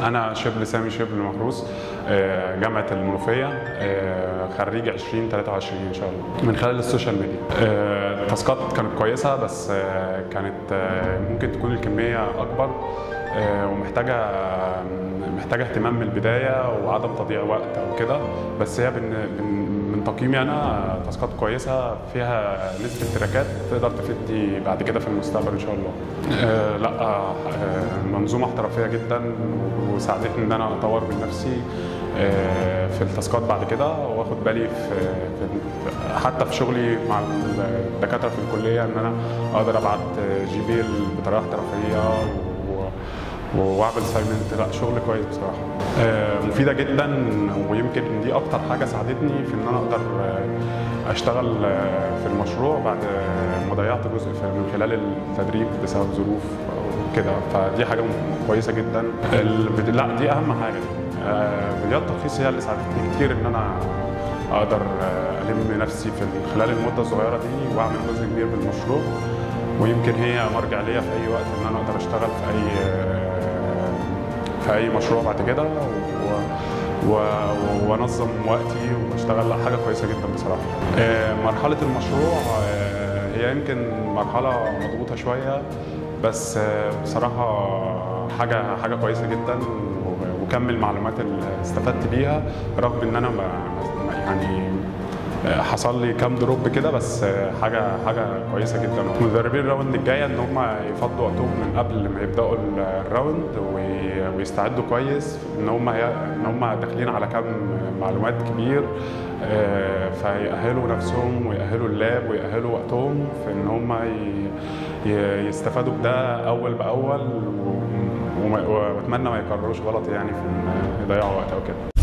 انا شبل سامي شبل محروس آه، جامعه المنوفيه آه، خريج 2023 ان شاء الله من خلال السوشيال ميديا آه، التاسكات كانت كويسه بس آه، كانت آه، ممكن تكون الكميه اكبر آه، ومحتاجه محتاجه اهتمام من البدايه وعدم تضييع وقت او كده بس هي من من- من تقييمي انا تاسكات كويسه فيها نسبه تراكات تقدر تفيدني بعد كده في المستقبل ان شاء الله. آه لا آه منظومه احترافيه جدا وساعدتني ان انا اطور من نفسي آه في التاسكات بعد كده واخد بالي في, في حتى في شغلي مع الدكاتره في الكليه ان انا اقدر ابعت جيميل بطريقه احترافيه و- واعمل سايمنت لا شغل كويس بصراحه آه، مفيده جدا ويمكن دي اكتر حاجه ساعدتني في ان انا اقدر آه، اشتغل آه، في المشروع بعد آه، ما ضيعت جزء في- من خلال التدريب بسبب ظروف وكده فدي حاجه م- كويسه جدا ال- لا دي اهم حاجه آه، فيديوهات التلخيص هي اللي ساعدتني كتير ان انا اقدر آه، الم نفسي في خلال المده الصغيره دي واعمل جزء كبير من المشروع ويمكن هي مرجع ليا في اي وقت ان انا اقدر اشتغل في اي في اي مشروع بعد كده و... و... وانظم وقتي واشتغل لا حاجه كويسه جدا بصراحه آه، مرحله المشروع آه، هي يمكن مرحله مضغوطه شويه بس آه، بصراحه حاجه حاجه كويسه جدا و- وكمل المعلومات اللي استفدت بيها رغم ان انا ما ما- يعني حصل لي كام دروب كده بس حاجه حاجه كويسه جدا مدربين الراوند الجايه ان هم يفضوا وقتهم من قبل ما يبداوا الراوند وي- ويستعدوا كويس ان هم ان هم داخلين على كام معلومات كبير آه، فيأهلوا نفسهم ويأهلوا اللاب ويأهلوا وقتهم في ان هم ي- ي- يستفادوا بده اول باول و- وما- واتمنى ما يكرروش غلط يعني في ان يضيعوا وقت او كده